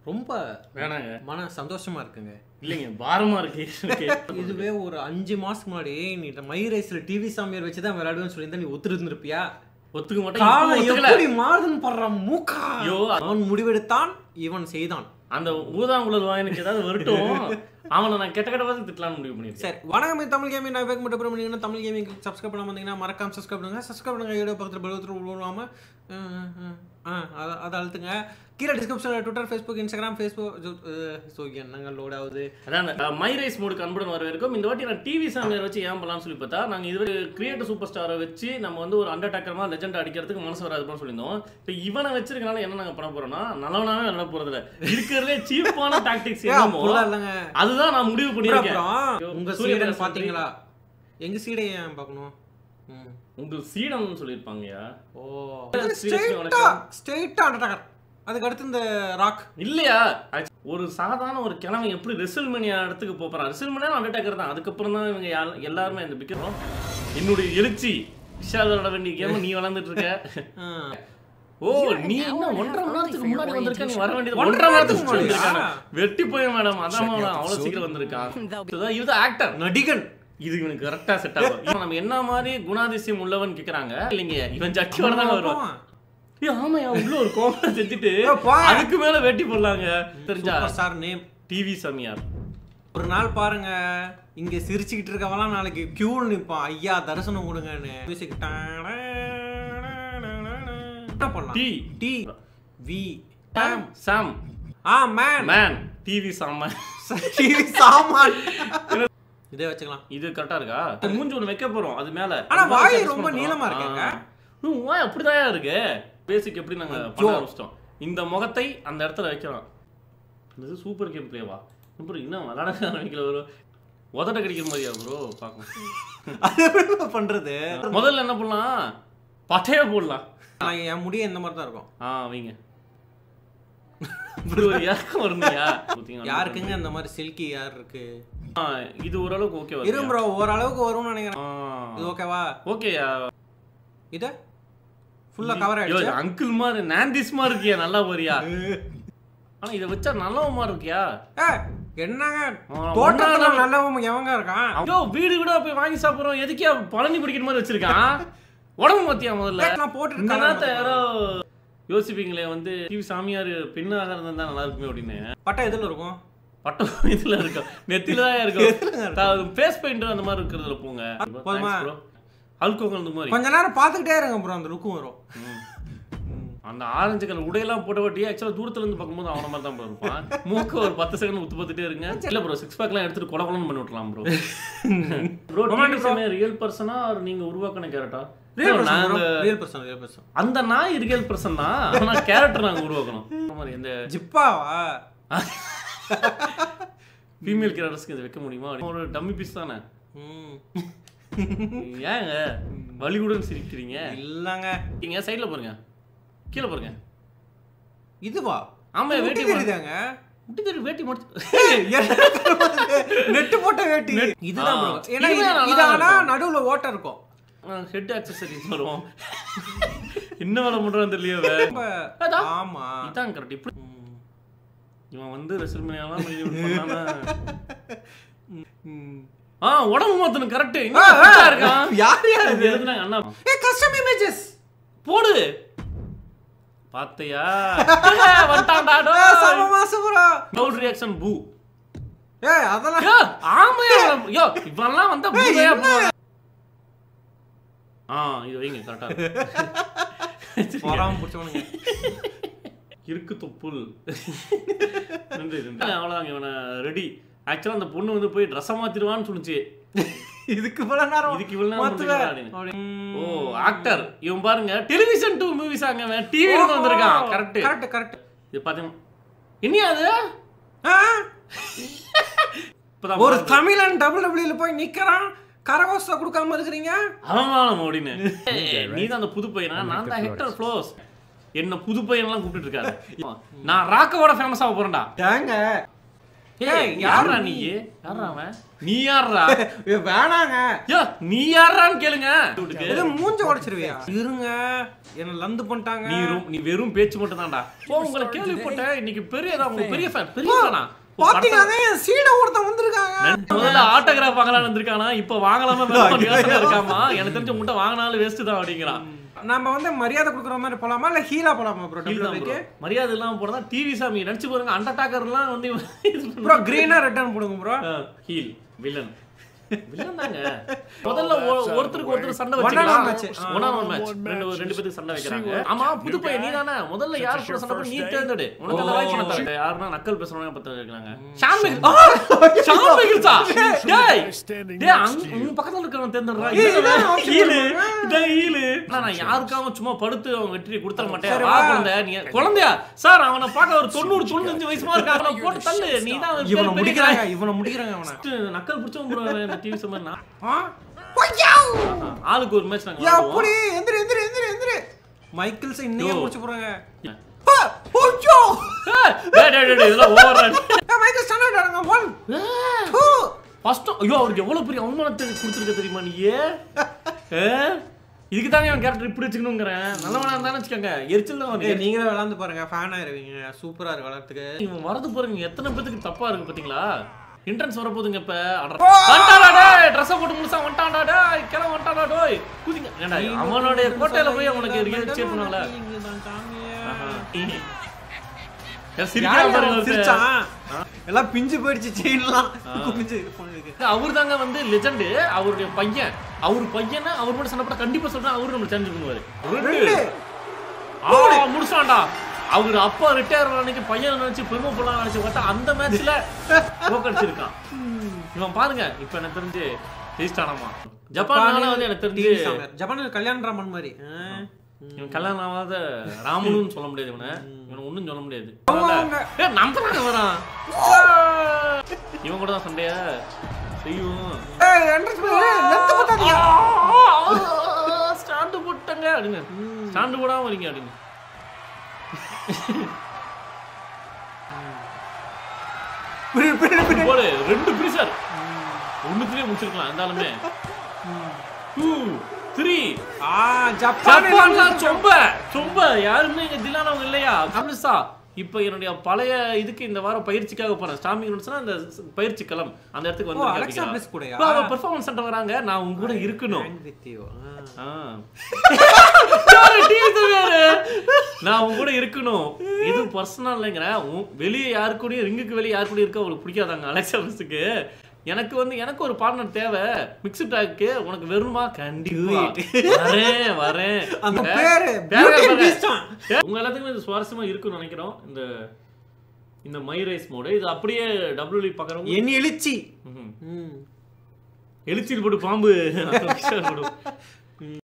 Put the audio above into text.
ரொம்ப வேணாங்க மன சந்தோஷமா இருக்குங்க இல்லைங்க பாரமா இருக்கு எனக்கு. இதுவே ஒரு அஞ்சு மாசத்துக்கு முன்னாடி நீ இந்த மை ரேஸ்ல டிவி சாமியார் வச்சு தான் விளையாடுவேன்னு சொல்லியிருந்தா நீ ஒத்துட்டு இருந்திருப்பியா ஒத்துக்க மாட்டேன் இப்போ காலம் ஒத்துக்கல. எப்படி மாறுதுன்னு படுற மூக்கா ஐயோ, அவன் முடிவெடுத்தான் இவன் செய்தான் அந்த ஊதாங்குழல் வாயனுக்கு ஏதாவது வரட்டும் அவனை நான் கெட்ட கெட்ட பார்த்து திட்டலாம்னு முடிவு பண்ணிருக்கேன் சரி வணக்கம் இது தமிழ் கேமிங் நான் வேக் மட்டும் பண்ணீங்கன்னா தமிழ் கேமிங் சப்ஸ்கிரைப் பண்ணாம வந்தீங்கன்னா மறக்காம சப்ஸ்கிரைப் பண்ணுங்க சப்ஸ்கிரைப் பண்ணுங்க வீடியோ பக்கத்தில் பலவத்தில் விழுவாம ஆ அதை அதை அழுத்துங்க கீழே டிஸ்கிரிப்ஷனில் Twitter Facebook Instagram Facebook so என்னங்க லோட் ஆகுது அதான் அந்த மை ரைஸ் மோடுக்கு அன்புடன் வரவேற்கும் இந்த வாட்டி நான் டிவி சாமியார் வச்சு ஏன் பண்ணலாம்னு சொல்லி பார்த்தா நாங்கள் இதுவரை கிரியேட்டர் சூப்பர் ஸ்டாரை வச்சு நம்ம வந்து ஒரு அண்டர்டேக்கரமா லெஜெண்ட் அடிக்கிறதுக்கு மனசு வராதுன்னு சொல்லியிருந்தோம் இப்போ இவனை வச்சிருக்கனால என்ன நாங்கள் பண்ண போறோம்னா நல்லவனாவே விளையாட போறதில்ல இருக்கிறதுலே சீப்பான டாக்டிக்ஸ் என்னமோ அப்படிலாம் இல்லைங்க அதுதான் நான் முடிவு பண்ணியிருக்கேன் அப்புறம் உங்க சூரிய சீடன் பிரகாஷ் பாத்தீங்களா எங்க சீடை ஏன் பார்க்கணும் ம். உங்கள் சீடம்னு சொல்லியிருப்பாங்கயா ஓ Seriously, ஸ்ட்ரெயிட்டா ஸ்ட்ரெயிட்டா அண்டர்டேக்கர் அதுக்கு அடுத்து இந்த ராக் இல்லையா Actu- ஒரு சாதாரண ஒரு கிழமை எப்படி ரெசல்மேனியா இடத்துக்கு போறான் ரெசல்மேனியா அண்டர்டேக்கர் தான் அதுக்கப்புறம் தான் இவங்க யார்- எல்லாருமே இந்த பிக்கிறோம் என்னுடைய எழுச்சி விஷால் விளாட வேண்டிய கேம் நீ வளர்ந்துட்டு இருக்க ஓ நீ என்ன ஒன்றரை மணி நேரத்துக்கு முன்னாடி வந்திருக்க நீ வர வேண்டியது ஒன்றரை ஒன்றரை மணி நேரத்துக்கு நேரத்துக்கு வந்திருக்காங்க முன்னாடியா? வெட்டி போய் மேடம் அதான் மேடம் அவ்வளவு சீக்கிரம் வந்திருக்கான் இதுதான் இதுதான் ஆக்டர் நடிகன் இது இவனுக்கு கரெக்டா செட் ஆகும் இவன் நம்ம என்ன மாதிரி குணாதிசயம் உள்ளவன் கேக்குறாங்க இல்லைங்க இவன் ஜட்டியோட தான் வருவான் ஏய், ஆமாயா உள்ள ஒரு கோமலை செஞ்சுட்டு ஏய், போ. அதுக்கு மேல வெட்டி போடலாங்க தெரிஞ்சா சூப்பர் ஸ்டார் நேம் டிவி சமியார் ஒரு நாள் பாருங்க இங்க சிரிச்சுக்கிட்டு இருக்கவெல்லாம் நாளைக்கு கியூல நிப்பான் ஐயா தரிசனம் கொடுங்கன்னு மியூசிக் என்ன பண்ணலாம் டி டி வி சாம் சாம் ஆ மேன் மேன் டிவி சாம டிவி சாமான் இதே வச்சுக்கலாம் இது கரெக்டா இருக்கா மூஞ்சி ஒண்ணு வைக்க போறோம் அது மேல ஆனா அது மேல வாய் adjust ரொம்ப பண்ண போறோம். நீளமா இருக்கேங்க. ஆ. உம், வாய் அப்படிதான் இருக்கு பேசிக் எப்படி நாங்க பண்ண ஆரம்பிச்சிட்டோம் இந்த முகத்தை அந்த இடத்துல வைக்கிறோம் இது சூப்பர் கேம் பிளேவா அப்புறம் இன்னும் விளாட ஆரம்பிக்கல ப்ரோ உதட்ட கடிக்கிற மாதிரியா ப்ரோ பார்க்கணும் அது எப்படி பண்றது முதல்ல என்ன பண்ணலாம் பட்டைய போடலாம் நான் என் முடிய இந்த மாதிரி தான் இருக்கும் ஆ வைங்க இப்படி ஒரு இறக்கம் வருங்கயா யாருக்குங்க இந்த மாதிரி சில்கி யார் இருக்கு ஆ, இது ஓரளவுக்கு ஓகே இரு ப்ரோ ஓரளவுக்கு வரும்னு நினைக்கிறேன் இது ஓகேவா ஓகேயா இது ஃபுல்லா கவர் ஆயிடுச்சு அங்கிள் மாதிரி நாந்திஸ் மாதிரி இருக்கியா நல்லா வரியா ஆனா இதை வச்சா நல்லவ மாதிரி இருக்கியா ஏ என்னங்க ஆ, தோட்டத்துல ஒண்ணா நல்லவன் எவங்க இருக்கான் ஐயோ வீடு வீடா போய் வாங்கி சாப்பிடுறோம் எதுக்கியா பழனி பிடிக்கிற மாதிரி வச்சிருக்கான் உடம்பு மாத்தியா முதல்ல நான் போட்டு இந்த நேரத்தை யாரோ யோசிப்பீங்களே வந்து டிவி சாமியார் பெண்ணாக இருந்தா நல்லா இருக்குமே அப்படின்னு பட்டை எதுல இருக்கும் பட்டம் இதுல இருக்கும் நெத்தில தான் இருக்கும் ஃபேஸ் பெயிண்ட் அந்த மாதிரி இருக்கிறதுல போங்க போதுமா? அல்கோகல் இந்த மாதிரி கொஞ்ச நேரம் பார்த்துக்கிட்டே இருங்க ப்ரோ அந்த லுக்கும் வரும் ம். அந்த ஆரஞ்சு கலர் உடையெல்லாம் போட்ட வாட்டி ஆக்சுவலாக தூரத்துல இருந்து பார்க்கும்போது அவன மாதிரி தான் bro இருப்பான் மூக்க ஒரு பத்து செகண்ட் உத்து பார்த்துட்டே இருங்க இல்ல ப்ரோ சிக்ஸ் பேக்லாம் எடுத்துட்டு கொல கொலன்னு பண்ணி விட்டுலாம் ப்ரோ ப்ரோ ரியல் பர்சனா நீங்க உருவாக்கின கேரக்டா ரியல் நாங்க person real person real person அந்த நாய் ரியல் பர்சன் தான் ஆனா கேரக்டர் நாங்க உருவாக்கணும் அந்த மாதிரி இந்த ஜிப்பாவா ஃபீமேல் கேரக்டர்ஸ்க்கு இதை வைக்க முடியுமா ஒரு டம்மி பீஸ் தானே ம் ஏங்க வலிகுடன் சிரிக்கிறீங்க இல்லங்க நீங்க சைடுல பாருங்க கீழே பாருங்க இதுவா ஆமா முட்டி வேட்டி தெரியுதாங்க முட்டி தெரியும் வேட்டி முடிச்சு நெட்டு போட்ட வேட்டி இதுதான் bro. ஆ. ஏன்னா இதுவே இது- நல்லா இது ஆனா இருக்கும். நடுவுல ஓட்டை இருக்கும் ஹெட் ஆக்சசரிஸ் வரும் என்ன வேலை பண்றான்னு தெரியல ரொம்ப அதான். ஆமா இதான் கரெக்ட் இப்படி ம். இவன் வந்து ரெசல்மேனியாலாம் பண்ணானா ம். ஆ உடம்பு மாத்தணும் கரெக்ட் ஆ, ஆ. இருக்கான் யார் யார் இது இது எழுதுனாங்க அண்ணா ஏ கஸ்டம் இமேஜஸ் போடு பாத்தையா வந்துட்டான்டா சமமா சூப்பரா க்ளவுட் ரியாக்ஷன் பூ ஏய் அதெல்லாம் யோ ஆமையா யோ இவன்லாம் வந்தா பூவையா போவாங்க ஆ இது வைங்க கரெக்டா போறாம பிடிச்சவனுங்க இருக்கு தொப்புள் நன்றி நன்றி அவ்வளோதாங்க இவனை ரெடி ஆக்சுவலாக அந்த பொண்ணு வந்து போய் ட்ரெஸ்ஸை மாத்திடுவான்னு சொல்லுச்சு இதுக்கு இவ்வளவு நேரம் இதுக்கு இவ்வளவு நேரம் மாத்துவேன். முடிச்சுக்கலாம் அப்படி. ஓ ஆக்டர் இவன் பாருங்க டெலிவிஷன் டூ மூவிஸ் அங்க டிவி இருந்து வந்திருக்கான் கரெக்ட் கரெக்ட் கரெக்ட் இது பாத்தீங்க என்னையா அது இப்பதான் ஒரு தமிழன் டபுள் டபுள்யூல போய் நிக்கிறான் கரகோசா கொடுக்காம இருக்கிறீங்க அவன் அப்படின்னு நீ தான் அந்த புது பையனா நான் தான் ஹெக்டர் ஃப்ளோஸ் என்ன புது பையன்லாம் கூப்பிட்டு இருக்காரு நான் ராக்கவோட ஃபேமஸ் ஆக போறேன்டா ஏங்க ஏய் யாரா நீ யாரா அவன் நீ யாரா ஏய், வேணாங்க யோ நீ யாரான்னு கேளுங்க இது மூஞ்ச உடைச்சிருவியா இருங்க என்ன லந்து பண்ணிட்டாங்க நீ ரொம்- நீ வெறும் பேச்சு மட்டும் தான்டா ஓ உங்களை கேள்விப்பட்டேன் இன்னைக்கு பெரிய உங்க பெரிய ஃபேன் பெரிய ஃபேனா பாத்தீங்களாங்க என் சீட ஒருத்தன் வந்திருக்காங்க முதல்ல ஆட்டோகிராஃப் வாங்கலாம்னு வந்திருக்கானா இப்ப வாங்கலாமா வேணாமா யோசனை இருக்காமா எனக்கு தெரிஞ்ச உங்ககிட்ட வாங்கினாலும் வேஸ்ட் தான் அப்படிங்கிறான் நம்ம வந்து மரியாதை கொடுக்குற மாதிரி போலாமா இல்ல ஹீலா போலாமா ப்ரோ இல்ல bro. மரியாதை இல்லாம போறதா டிவி சாமி நினைச்சு பாருங்க அண்டர்டாக்கர்லாம் வந்து ப்ரோ கிரீனா ரெட்டர்ன் போடுங்க ப்ரோ ஹீல் வில்லன் வில்லன் தாங்க முதல்ல ஒ- ஒருத்தருக்கு ஒருத்தர் சண்டை One on one வச்சுக்கலாம் match. ஆ. ஒன் ஆன் ஒன் மேட்ச் ரெண்டு ரெண்டு பேருக்கு சண்டை வைக்கிறாங்க ஆமா புது பையன் நீ தானே முதல்ல யார் கூட சண்டை போட நீ தேர்ந்தெடு உனக்கு அந்த வாய்ப்பு நான் தரேன் யாருன்னா நக்கல் பேசுறவங்க பத்த வைக்கிறாங்க ஷான் மைக்கேல் ஆ! ஷான் மைக்கேல்ஸா டேய் டேய் அங்க உன் பக்கத்துல இருக்கிறவன் தேர்ந்தெடுறா ஏய், இதான் இதான் option ஹீலு பண்ணுங்க. இதான் ஹீலு ஆனா நான் யாருக்காக சும்மா படுத்து அவன் வெற்றி கொடுத்துற மாட்டேன் சரி, வா வா. குழந்தை நீ குழந்தையா சார் அவனை பார்க்க ஒரு தொண்ணூறு தொண்ணூத்தஞ்சு வயசுமா இருக்கா அவனை போட்டு தள்ளு நீ தான் இவனை முடிக்கிறாங்க இவனை முடிக்கிறாங்க அவனை நக்கல் பிடிச்சவன் bro இந்த டிவி சம்மர் நான் ஆ? ஒய்யாவ்! ஆளுக்கு ஒரு மேட்ச் நாங்க யா, விளையாடுவோம். அப்படி எந்திரி எந்திரி எந்திரி எந்திரி மைக்கேல்ஸ் இன்னையே யோ. முடிச்சு போறாங்க ஏய், பா, ஒய்யோ! டேய், டேய், டேய், டேய், இதெல்லாம் over ஆ. ஏய், மைக்கேல் ஸ்டாண்ட் ஆடுங்க ஒன் டூ First, ஐயோ அவருக்கு எவ்வளவு பெரிய அவமானத்தை கொடுத்துருக்க தெரியுமா நீ இதுக்கு தாங்க அவன் கேரக்டர் இப்படி வச்சுக்கணுங்கிறேன் நல்லவனா இருந்தாலும் வச்சுக்கோங்க எரிச்சல் தான் வந்து ஏய், நீங்களே விளாந்து பாருங்க ஃபேன் ஆயிருவீங்க சூப்பரா இருக்கு வளர்த்துக்கு இவன் வரது பாருங்க எத்தனை பேத்துக்கு தப்பா இருக்கு பாத்தீங்களா என்ட்ரன்ஸ் வரப்போகுதுங்க இப்ப வந்துட்டாடா டேய் ட்ரெஸ் போட்டு முழுசா வந்துட்டாடா டேய் கிளம்ப வந்துட்டாடா டேய் குதிங்க ஏன்டா அவனுடைய கோட்டையில போய் அவனுக்கு சேர் பண்ணுவாங்களா சிரிக்கிறா பாருங்க ஒருத்தன். சிரிச்சான் எல்லாம் பிஞ்சு போயிடுச்சு செயின்லாம் குமிஞ்சு போனதுக்கு அவர் தாங்க வந்து லெஜெண்ட் அவருடைய பையன் அவர் பையனை அவர் மட்டும் சண்டை போட கண்டிப்பா சொல்றேன் அவரு நம்ம சேஞ்ச் பண்ணுவாரு ரெண்டு ஆ முடிச்சான்டா அவர் அப்பா ரிட்டையர் அன்னைக்கு பையன் நினைச்சு பெருமை போலாம் நினைச்சு பார்த்தா அந்த மேட்ச்ல தோக்கடிச்சிருக்கான் இவன் பாருங்க இப்ப எனக்கு தெரிஞ்சு ஜெயிச்சிட்டானாமா ஜப்பான் வந்து எனக்கு தெரிஞ்சு TV சாமியார். ஜப்பானில் கல்யாண ராமன் மாதிரி ஆ. இவன் கல்யாணம் ஆகாத ராமனும் சொல்ல முடியாது இவனை இவனை ஒண்ணும் சொல்ல முடியாது அவங்க, அவங்க. ஏய், நம்ம தானே வரான் இவன் கூட தான் சண்டையா செய்யும் ஏய், entrance பண்ணு. left போட்டாதீங்க. ஸ்டாண்டு போட்டாங்க அப்படின்னு ஸ்டாண்டு போடாம வரீங்க அப்படின்னு பிடி, பிடி, பிடி. போடு ரெண்டு பிரீசர் ஒண்ணுத்துலயே முடிச்சிருக்கலாம் இருந்தாலுமே டூ த்ரீ ஆ, ஜப்பானில் ஜப்பான்லாம் சொம்ப சொம்ப யாருமே இங்க தில்லானவங்க இல்லையா அமிர்சா இப்போ என்னுடைய பழைய இதுக்கு இந்த வாரம் பயிற்சிக்காக போறேன் ஸ்டாமிங் ரூட்ஸ்னா அந்த பயிற்சி களம் அந்த இடத்துக்கு ஓ, வந்து அலெக்சா பிளிஸ் கூடயா? அவ பெர்ஃபார்மன்ஸ் சென்டர் வராங்க நான் உங்க கூட இருக்கணும் Hang with you. ஆ. ஆ. யாரு tease வேறு? நான் உங்க கூட இருக்கணும் இது பர்சனல் இல்லைங்கிறேன் உன் வெளியே யாரு கூடயும் ரிங்குக்கு வெளியே யாரு கூட இருக்க அவளுக்கு பிடிக்காதாங்க அலெக்சா பிளிஸுக்கு எனக்கு வந்து எனக்கு ஒரு பார்ட்னர் தேவை மிக்ஸ்டு டாக்கு உனக்கு வெறுமா கண்டிப்பா வரேன் வரேன் அந்த பே- பேரு பேரை Beauty and பாரு. Beast தான். உங்க எல்லாத்துக்குமே இது சுவாரஸ்யமா இருக்கும்னு நினைக்கிறோம் இந்த இந்த மை ரைஸ் மோடு இது அப்படியே டபிள்யூ பாக்குறவங்க என் எழுச்சி ம்ஹும். ம். எழுச்சியில் போட்டு பாம்பு போடு